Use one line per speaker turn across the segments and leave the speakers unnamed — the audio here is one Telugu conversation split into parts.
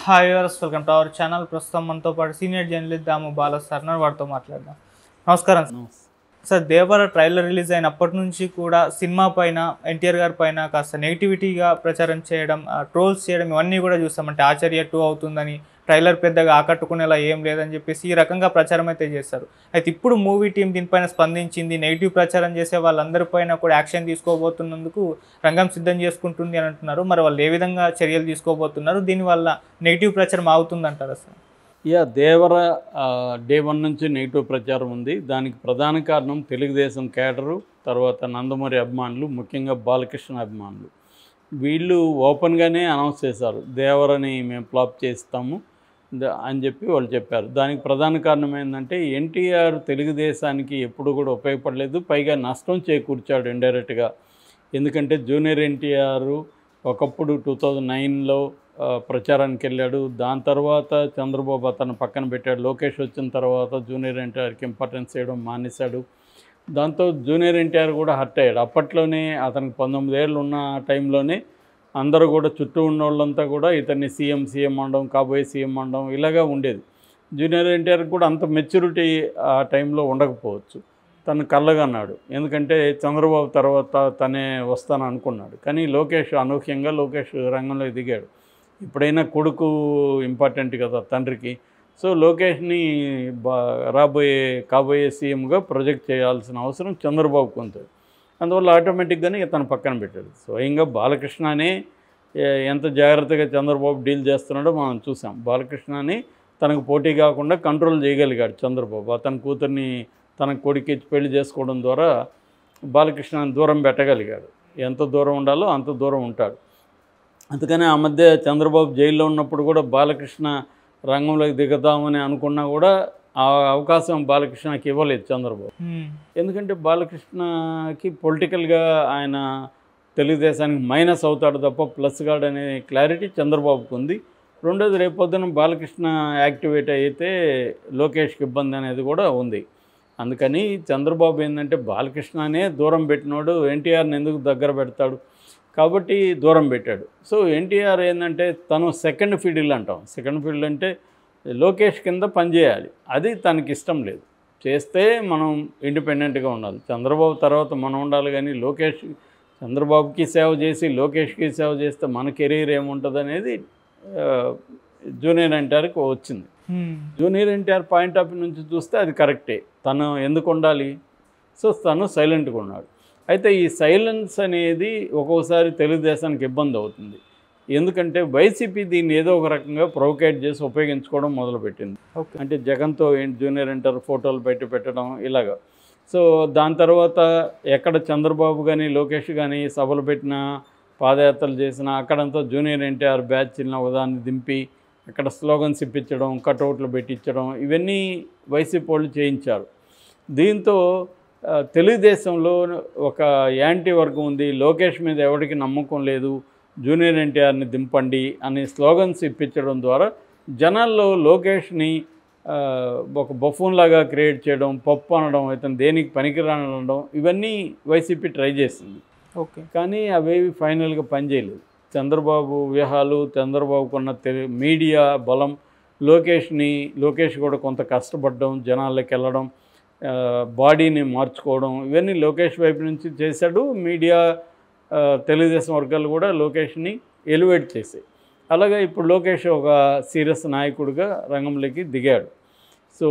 Hi viewers welcome to our channel ప్రస్తుతం మనతో పాటు senior journalist Damu Bala sir ఉన్నారు. వారితో మాట్లాడదాం నమస్కారం sir. Sir Devara trailer release అయినప్పటి నుంచి కూడా సినిమా పైన ఎన్టీఆర్ గారి పైన కాస్త నెగిటివిటీగా ప్రచారం చేయడం ట్రోల్స్ చేయడం ఇవన్నీ కూడా చూస్తాం అంటే ఆచార్య టూ అవుతుందని ట్రైలర్ పెద్దగా ఆకట్టుకునేలా ఏం లేదని చెప్పేసి ఈ రకంగా ప్రచారం అయితే చేస్తారు అయితే ఇప్పుడు మూవీ టీం దీనిపైన స్పందించింది నెగిటివ్ ప్రచారం చేసే వాళ్ళందరిపైన కూడా యాక్షన్ తీసుకోబోతున్నందుకు రంగం సిద్ధం చేసుకుంటుంది అని అంటున్నారు మరి వాళ్ళు ఏ విధంగా చర్యలు తీసుకోబోతున్నారు దీనివల్ల నెగిటివ్ ప్రచారం అవుతుందంటారా సార్
యా దేవర ఆ, డే వన్ నుంచి నెగిటివ్ ప్రచారం ఉంది దానికి ప్రధాన కారణం తెలుగుదేశం కేడరు తర్వాత నందమూరి అభిమానులు ముఖ్యంగా బాలకృష్ణ అభిమానులు వీళ్ళు ఓపెన్గానే అనౌన్స్ చేశారు దేవరని మేము ఫ్లాప్ చేస్తాము ద- అని చెప్పి వాళ్ళు చెప్పారు దానికి ప్రధాన కారణం ఏంటంటే ఎన్టీఆర్ తెలుగుదేశానికి ఎప్పుడు కూడా ఉపయోగపడలేదు పైగా నష్టం చేకూర్చాడు ఇండైరెక్ట్గా ఎందుకంటే జూనియర్ ఎన్టీఆర్ ఒకప్పుడు టూ థౌజండ్ నైన్లో ప్రచారానికి వెళ్ళాడు దాని తర్వాత చంద్రబాబు అతను పక్కన పెట్టాడు లోకేష్ వచ్చిన తర్వాత జూనియర్ ఎన్టీఆర్కి ఇంపార్టెన్స్ చేయడం మానేశాడు దాంతో జూనియర్ ఎన్టీఆర్ కూడా హర్ట్ అయ్యాడు అప్పట్లోనే అతనికి పంతొమ్మిది ఏళ్ళు ఉన్న టైంలోనే అందరూ కూడా చుట్టూ ఉన్న వాళ్ళంతా కూడా ఇతన్ని సీఎం సీఎం అనడం కాబోయే సీఎం అనడం ఇలాగా ఉండేది జూనియర్ ఎన్టీఆర్కి కూడా అంత మెచ్యూరిటీ ఆ టైంలో ఉండకపోవచ్చు తను కళ్ళగన్నాడు ఎందుకంటే చంద్రబాబు తర్వాత తనే వస్తాను అనుకున్నాడు కానీ లోకేష్ అనూహ్యంగా లోకేష్ రంగంలోకి దిగాడు ఇప్పుడైనా కొడుకు ఇంపార్టెంట్ కదా తండ్రికి సో లోకేష్ని బా రాబోయే కాబోయే సీఎంగా ప్రొజెక్ట్ చేయాల్సిన అవసరం చంద్రబాబుకు ఉంది అందువల్ల ఆటోమేటిక్గానే ఇతను పక్కన పెట్టాడు స్వయంగా బాలకృష్ణనే ఏ- ఎంత జాగ్రత్తగా చంద్రబాబు డీల్ చేస్తున్నాడో మనం చూసాం బాలకృష్ణని తనకు పోటీ కాకుండా కంట్రోల్ చేయగలిగాడు చంద్రబాబు అతని కూతుర్ని తన కొడుకు ఇచ్చి పెళ్లి చేసుకోవడం ద్వారా బాలకృష్ణని దూరం పెట్టగలిగాడు ఎంత దూరం ఉండాలో అంత దూరం ఉంటాడు అందుకని ఆ మధ్య చంద్రబాబు జైల్లో ఉన్నప్పుడు కూడా బాలకృష్ణ రంగంలోకి దిగుదామని అనుకున్నా కూడా ఆ అవకాశం బాలకృష్ణకి ఇవ్వలేదు చంద్రబాబు
మ్మ్.
ఎందుకంటే బాలకృష్ణకి పొలిటికల్గా ఆయన తెలుగుదేశానికి మైనస్ అవుతాడు తప్ప ప్లస్ కాడు అనే క్లారిటీ చంద్రబాబుకు ఉంది రెండోది రేపొద్దున బాలకృష్ణ యాక్టివేట్ అయితే లోకేష్కి ఇబ్బంది అనేది కూడా ఉంది అందుకని చంద్రబాబు ఏంటంటే బాలకృష్ణనే దూరం పెట్టినోడు ఎన్టీఆర్ని ఎందుకు దగ్గర పెడతాడు కాబట్టి దూరం పెట్టాడు సో ఎన్టీఆర్ ఏంటంటే తను సెకండ్ ఫీల్డ్ అంటాం సెకండ్ ఫీల్డ్ అంటే లోకేష్ కింద పనిచేయాలి అది తనకి ఇష్టం లేదు చేస్తే మనం ఇండిపెండెంట్గా ఉండాలి చంద్రబాబు తర్వాత మనం ఉండాలి కానీ లోకేష్ చంద్రబాబుకి సేవ చేసి లోకేష్కి సేవ చేస్తే మన కెరీర్ ఏముంటుంది అనేది ఆ, జూనియర్ ఎన్టీఆర్కి వచ్చింది
hmm.
Junior NTR point of view నుంచి చూస్తే అది కరెక్టే తను ఎందుకు ఉండాలి సో తను సైలెంట్గా ఉన్నాడు అయితే ఈ సైలెన్స్ అనేది ఒక్కోసారి తెలుగుదేశానికి ఇబ్బంది అవుతుంది ఎందుకంటే వైసీపీ దీన్ని ఏదో ఒక రకంగా ప్రొవోకేట్ చేసి ఉపయోగించుకోవడం మొదలుపెట్టింది
ఓకే
అంటే జగన్తో ఏం- జూనియర్ ఇంటర్ ఫోటోలు పెట్టి పెట్టడం ఇలాగా సో దాని తర్వాత ఎక్కడ చంద్రబాబు కానీ లోకేష్ కానీ సభలు పెట్టినా పాదయాత్రలు చేసినా అక్కడంతా జూనియర్ ఎన్టీఆర్ బ్యాచ్ని ఒకదాన్ని దింపి అక్కడ స్లోగన్స్ ఇప్పించడం కటౌట్లు పెట్టించడం ఇవన్నీ వైసీపీ వాళ్ళు చేయించారు దీంతో ఆ, తెలుగుదేశంలో ఒక యాంటీ వర్గం ఉంది లోకేష్ మీద ఎవరికి నమ్మకం లేదు జూనియర్ ఎన్టీఆర్ని దింపండి అనే స్లోగన్స్ ఇప్పించడం ద్వారా జనాల్లో లోకేష్ని ఆ, ఒక బఫూన్ లాగా క్రియేట్ చేయడం పప్పు అనడం ఇతను దేనికి పనికిరానడం ఇవన్నీ వైసీపీ ట్రై చేసింది
ఓకే
కానీ అవేవి ఫైనల్గా పనిచేయలేదు చంద్రబాబు వ్యూహాలు చంద్రబాబుకున్న తెలి మీడియా బలం లోకేష్ని లోకేష్ కూడా కొంత కష్టపడడం జనాల్లోకి వెళ్ళడం ఆ, బాడీని మార్చుకోవడం ఇవన్నీ లోకేష్ వైపు నుంచి చేశాడు మీడియా ఆ, తెలుగుదేశం వర్గాలు కూడా లోకేష్ని ఎలివేట్ చేసాయి అలాగే ఇప్పుడు లోకేష్ ఒక సీరియస్ నాయకుడిగా రంగంలోకి దిగాడు సో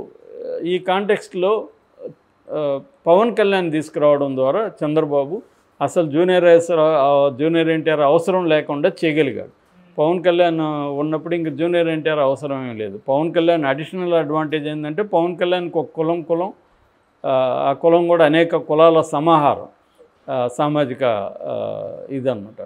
ఈ కాంటెక్స్ట్లో ఆ, పవన్ కళ్యాణ్ తీసుకురావడం ద్వారా చంద్రబాబు అసలు జూనియర్ ఎస్- ఆ, జూనియర్ ఎన్టీఆర్ అవసరం లేకుండా చేయగలిగాడు పవన్ కళ్యాణ్ ఉన్నప్పుడు ఇంక జూనియర్ ఎన్టీఆర్ అవసరం ఏం లేదు పవన్ కళ్యాణ్ అడిషనల్ అడ్వాంటేజ్ ఏంటంటే పవన్ కళ్యాణ్కి ఒక కులం కులం ఆ, ఆ కులం కూడా అనేక కులాల సమాహారం ఆ, సామాజిక ఆ, ఇదన్నమాట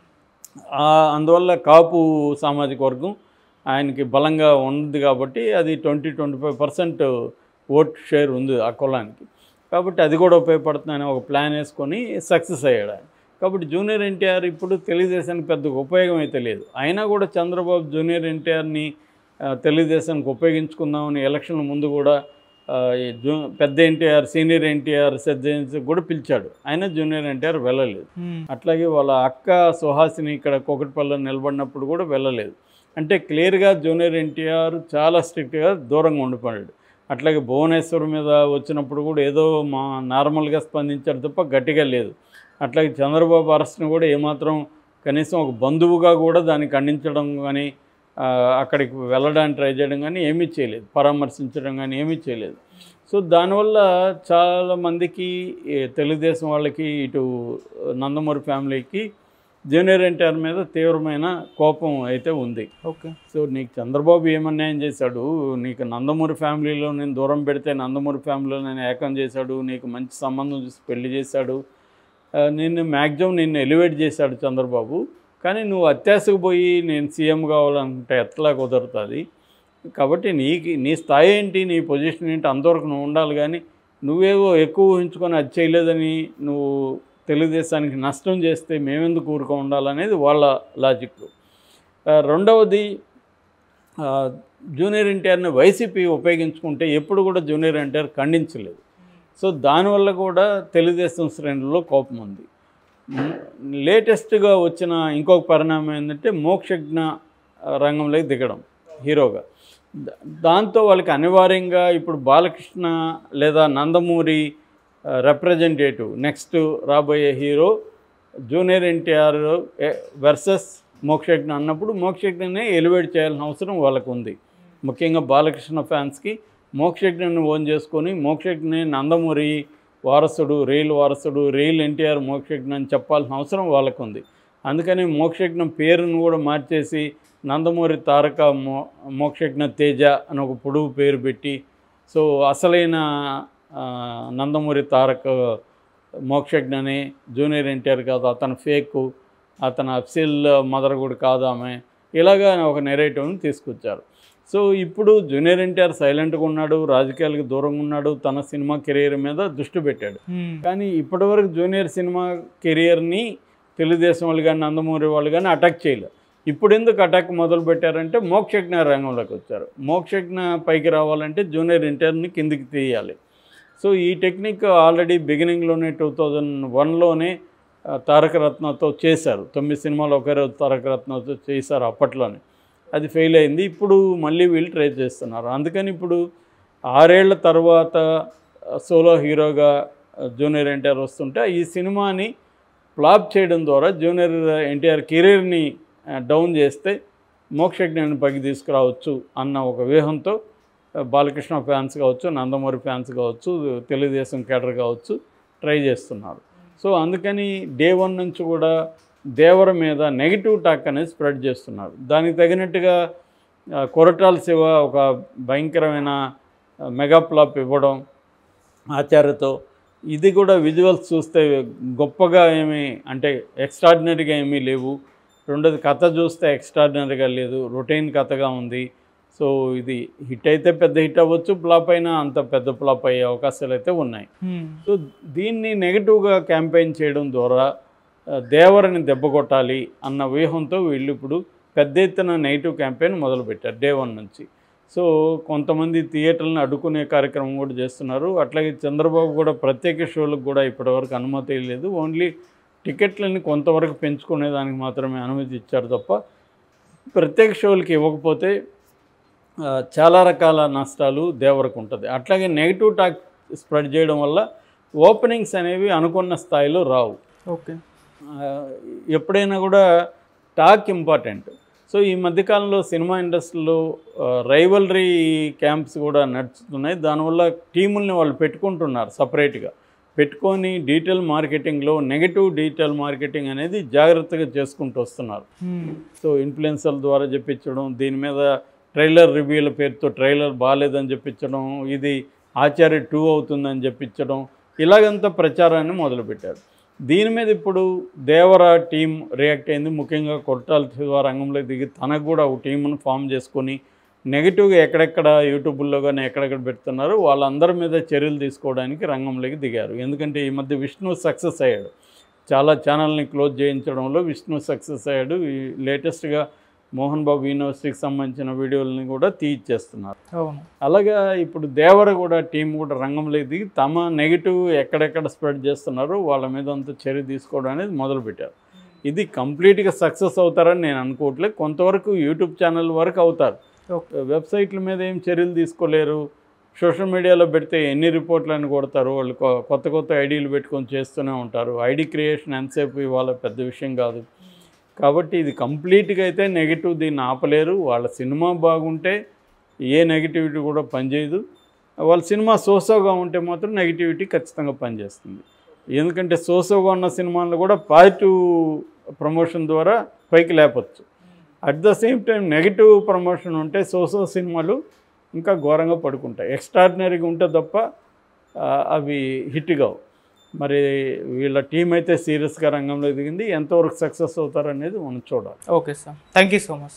ఆ, అందువల్ల కాపు సామాజిక వర్గం ఆయనకి బలంగా ఉంది కాబట్టి అది twenty twenty five percent vote share ఉంది ఆ కులానికి కాబట్టి అది కూడా ఉపయోగపడుతుందని ఒక ప్లాన్ వేసుకొని సక్సెస్ అయ్యాడు ఆయన కాబట్టి జూనియర్ ఎన్టీఆర్ ఇప్పుడు తెలుగుదేశానికి పెద్ద ఉపయోగం అయితే లేదు అయినా కూడా చంద్రబాబు జూనియర్ ఎన్టీఆర్ని ఆ, తెలుగుదేశానికి ఉపయోగించుకుందామని ఎలక్షన్ ముందు కూడా ఆ, ఈ జూ పెద్ద ఎన్టీఆర్ సీనియర్ ఎన్టీఆర్ సజ్జన్స్ కూడా పిలిచాడు అయినా జూనియర్ ఎన్టీఆర్ వెళ్ళలేదు
మ్మ్.
అట్లాగే వాళ్ళ అక్క సుహాసిని ఇక్కడ కోకటిపల్లిలో నిలబడినప్పుడు కూడా వెళ్ళలేదు అంటే క్లియర్గా జూనియర్ ఎన్టీఆర్ చాలా స్ట్రిక్ట్గా దూరంగా ఉండిపోయాడు అట్లాగే భువనేశ్వర్ మీద వచ్చినప్పుడు కూడా ఏదో మా నార్మల్గా స్పందించారు తప్ప గట్టిగా లేదు అట్లాగే చంద్రబాబు అరెస్ట్ని కూడా ఏమాత్రం కనీసం ఒక బంధువుగా కూడా దాన్ని ఖండించడం కానీ ఆ, అక్కడికి వెళ్ళడానికి ట్రై చేయడం కానీ ఏమీ చేయలేదు పరామర్శించడం కానీ ఏమీ చేయలేదు సో దానివల్ల చాలా మందికి ఈ తెలుగుదేశం వాళ్ళకి ఇటు నందమూరి ఫ్యామిలీకి జూనియర్ ఎన్టీఆర్ మీద తీవ్రమైన కోపం అయితే ఉంది
ఓకే
సో నీకు చంద్రబాబు ఏమన్యాయం చేశాడు నీకు నందమూరి ఫ్యామిలీలో నేను దూరం పెడితే నందమూరి ఫ్యామిలీలో నేను ఏకం చేశాడు నీకు మంచి సంబంధం చూసి పెళ్లి చేశాడు ఆ, నిన్ను మ్యాక్సిమం నిన్ను ఎలివేట్ చేశాడు చంద్రబాబు కానీ నువ్వు అత్యాశకు పోయి నేను సీఎం కావాలంటే ఎట్లా కుదురుతుంది కాబట్టి నీకు నీ స్థాయి ఏంటి నీ పొజిషన్ ఏంటి అంతవరకు నువ్వు ఉండాలి కానీ నువ్వేవో ఎక్కువ ఊహించుకొని అది చేయలేదని నువ్వు తెలుగుదేశానికి నష్టం చేస్తే మేమెందుకు ఊరుకో ఉండాలనేది వాళ్ళ లాజిక్ ఆ, రెండవది ఆ, జూనియర్ ఎన్టీఆర్ని వైసీపీ ఉపయోగించుకుంటే ఎప్పుడు కూడా జూనియర్ ఎన్టీఆర్ ఖండించలేదు సో దానివల్ల కూడా తెలుగుదేశం శ్రేణుల్లో కోపం ఉంది మ్, లేటెస్ట్గా వచ్చిన ఇంకొక పరిణామం ఏంటంటే మోక్షజ్ఞ రంగంలోకి దిగడం హీరోగా దా- దాంతో వాళ్ళకి అనివార్యంగా ఇప్పుడు బాలకృష్ణ లేదా నందమూరి రిప్రజెంటేటివ్ నెక్స్ట్ రాబోయే hero junior NTR versus Mokshagna అన్నప్పుడు మోక్షజ్ఞనే ఎలివేట్ చేయాల్సిన అవసరం వాళ్ళకు ఉంది ముఖ్యంగా బాలకృష్ణ ఫ్యాన్స్కి మోక్షజ్ఞని ఓన్ చేసుకొని మోక్షజ్ఞని నందమూరి వారసుడు రైల్ వారసుడు రైల్ ఎన్టీఆర్ మోక్షజ్ఞ అని చెప్పాల్సిన అవసరం వాళ్ళకు ఉంది అందుకని మోక్షజ్ఞం పేరును కూడా మార్చేసి నందమూరి తారక మో మోక్షజ్ఞ తేజ అని ఒక పొడుగు పేరు పెట్టి సో అసలైన ఆ, నందమూరి తారక మోక్షజ్ఞని జూనియర్ ఎన్టీఆర్ కాదు అతను ఫేక్ అతను అఫ్సిల్ మదర్ కూడా కాదు ఆమె ఇలాగా ఒక నెరేటివ్ని తీసుకొచ్చారు సో ఇప్పుడు జూనియర్ ఎన్టీఆర్ సైలెంట్గా ఉన్నాడు రాజకీయాలకు దూరంగా ఉన్నాడు తన సినిమా కెరీర్ మీద దృష్టి పెట్టాడు
మ్మ్.
కానీ ఇప్పటివరకు జూనియర్ సినిమా కెరియర్ని తెలుగుదేశం వాళ్ళు కానీ నందమూరి వాళ్ళు కానీ అటాక్ చేయలేదు ఇప్పుడు ఎందుకు అటాక్ మొదలు పెట్టారంటే మోక్షజ్ఞ రంగంలోకి వచ్చారు మోక్షజ్ఞ పైకి రావాలంటే జూనియర్ ఎన్టీఆర్ని కిందికి తీయాలి సో ఈ టెక్నిక్ ఆల్రెడీ బిగినింగ్లోనే టూ థౌజండ్ వన్లోనే తారక రత్నతో చేశారు తొమ్మిది సినిమాలు ఒకే రోజు తారక రత్నతో చేశారు అప్పట్లోనే అది ఫెయిల్ అయింది ఇప్పుడు మళ్ళీ వీళ్ళు ట్రై చేస్తున్నారు అందుకని ఇప్పుడు ఆరేళ్ల తర్వాత సోలో హీరోగా జూనియర్ ఎన్టీఆర్ వస్తుంటే ఈ సినిమాని ఫ్లాప్ చేయడం ద్వారా జూనియర్ ఎన్టీఆర్ కెరీర్ని డౌన్ చేస్తే మోక్షజ్ఞాన్ని పైకి తీసుకురావచ్చు అన్న ఒక వ్యూహంతో ఆ, బాలకృష్ణ ఫ్యాన్స్ కావచ్చు నందమూరి ఫ్యాన్స్ కావచ్చు తెలుగుదేశం కేడర్ కావచ్చు ట్రై చేస్తున్నారు సో అందుకని డే వన్ నుంచి కూడా దేవర మీద నెగిటివ్ టాక్ అనేది స్ప్రెడ్ చేస్తున్నారు దానికి తగినట్టుగా ఆ, కొరటాల శివ ఒక భయంకరమైన ఆ, మెగా ఫ్లాప్ ఇవ్వడం ఆచార్యతో ఇది కూడా విజువల్స్ చూస్తే గొప్పగా ఏమీ అంటే ఎక్స్ట్రాడినరీగా ఏమీ లేవు రెండోది కథ చూస్తే ఎక్స్ట్రాడినరీగా లేదు రొటీన్ కథగా ఉంది సో ఇది హిట్ అయితే పెద్ద హిట్ అవ్వచ్చు ఫ్లాప్ అయినా అంత పెద్ద ఫ్లాప్ అయ్యే అవకాశాలు అయితే ఉన్నాయి
మ్మ్.
సో దీన్ని నెగిటివ్గా క్యాంపెయిన్ చేయడం ద్వారా ఆ, దేవరని దెబ్బ కొట్టాలి అన్న వ్యూహంతో వీళ్ళు ఇప్పుడు పెద్ద ఎత్తున నెగిటివ్ క్యాంపెయిన్ మొదలుపెట్టారు డే వన్ నుంచి సో కొంతమంది థియేటర్లను అడ్డుకునే కార్యక్రమం కూడా చేస్తున్నారు అట్లాగే చంద్రబాబు కూడా ప్రత్యేక షోలకు కూడా ఇప్పటివరకు అనుమతి లేదు ఓన్లీ టికెట్లని కొంతవరకు పెంచుకునే దానికి మాత్రమే అనుమతి ఇచ్చారు తప్ప ప్రత్యేక షోలకి ఇవ్వకపోతే ఆ, చాలా రకాల నష్టాలు దేవరకు ఉంటుంది అట్లాగే నెగిటివ్ టాక్ స్ప్రెడ్ చేయడం వల్ల ఓపెనింగ్స్ అనేవి అనుకున్న స్థాయిలో రావు
ఓకే
ఆ, ఎప్పుడైనా కూడా టాక్ ఇంపార్టెంట్ సో ఈ మధ్యకాలంలో సినిమా ఇండస్ట్రీలో రైవలరీ క్యాంప్స్ కూడా నడుస్తున్నాయి దానివల్ల టీముల్ని వాళ్ళు పెట్టుకుంటున్నారు సపరేట్గా పెట్టుకొని డీటెయిల్ మార్కెటింగ్లో నెగటివ్ డీటెయిల్ మార్కెటింగ్ అనేది జాగ్రత్తగా చేసుకుంటూ వస్తున్నారు
మ్మ్.
సో ఇన్ఫ్లుయెన్సర్ల ద్వారా చెప్పించడం దీని మీద ట్రైలర్ రివ్యూల పేరుతో ట్రైలర్ బాగాలేదని చెప్పించడం ఇది ఆచార్య టూ అవుతుందని చెప్పించడం ఇలాగంతా ప్రచారాన్ని మొదలుపెట్టారు దీని మీద ఇప్పుడు దేవర టీం రియాక్ట్ అయింది ముఖ్యంగా కొట్టాల శివ రంగంలో దిగి తనకు కూడా ఒక టీంను ఫామ్ చేసుకొని నెగిటివ్గా ఎక్కడెక్కడ యూట్యూబ్లో కానీ ఎక్కడెక్కడ పెడుతున్నారో వాళ్ళందరి మీద చర్యలు తీసుకోవడానికి రంగంలోకి దిగారు ఎందుకంటే ఈ మధ్య విష్ణు సక్సెస్ అయ్యాడు చాలా ఛానల్ని క్లోజ్ చేయించడంలో విష్ణు సక్సెస్ అయ్యాడు ఈ లేటెస్ట్గా మోహన్ బాబు యూనివర్సిటీకి సంబంధించిన వీడియోలని కూడా తీయిచ్చేస్తున్నారు
అవును
అలాగా ఇప్పుడు దేవర కూడా టీం కూడా రంగంలోకి దిగి తమ నెగిటివ్ ఎక్కడెక్కడ స్ప్రెడ్ చేస్తున్నారో వాళ్ళ మీద అంత చర్య తీసుకోవడం అనేది మొదలుపెట్టారు ఇది కంప్లీట్గా సక్సెస్ అవుతారని నేను అనుకోవట్లేదు కొంతవరకు యూట్యూబ్ ఛానల్ వరకు అవుతారు
ఓకే
వెబ్సైట్ల మీద ఏం చర్యలు తీసుకోలేరు సోషల్ మీడియాలో పెడితే ఎన్ని రిపోర్ట్లు అని కొడతారు వాళ్ళు కొ- కొత్త కొత్త ఐడీలు పెట్టుకొని చేస్తూనే ఉంటారు ఐడి క్రియేషన్ ఎంతసేపు ఇవాళ పెద్ద విషయం కాదు కాబట్టి ఇది కంప్లీట్గా అయితే నెగిటివ్ దీన్ని ఆపలేరు వాళ్ళ సినిమా బాగుంటే ఏ నెగిటివిటీ కూడా పనిచేయదు వాళ్ళ సినిమా సోసోగా ఉంటే మాత్రం నెగిటివిటీ ఖచ్చితంగా పనిచేస్తుంది ఎందుకంటే సోసోగా ఉన్న సినిమాలను కూడా పాజిటివ్ ప్రమోషన్ ద్వారా పైకి లేపచ్చు at the same time negative promotion ఉంటే సోసో సినిమాలు ఇంకా ఘోరంగా పడుకుంటాయి ఎక్స్ట్రాడినరీగా ఉంటే తప్ప ఆ, అవి హిట్ కావు మరి వీళ్ళ టీం అయితే సీరియస్గా రంగంలో దిగింది ఎంతవరకు సక్సెస్ అవుతారనేది మనం చూడాలి
okay sir thank you so much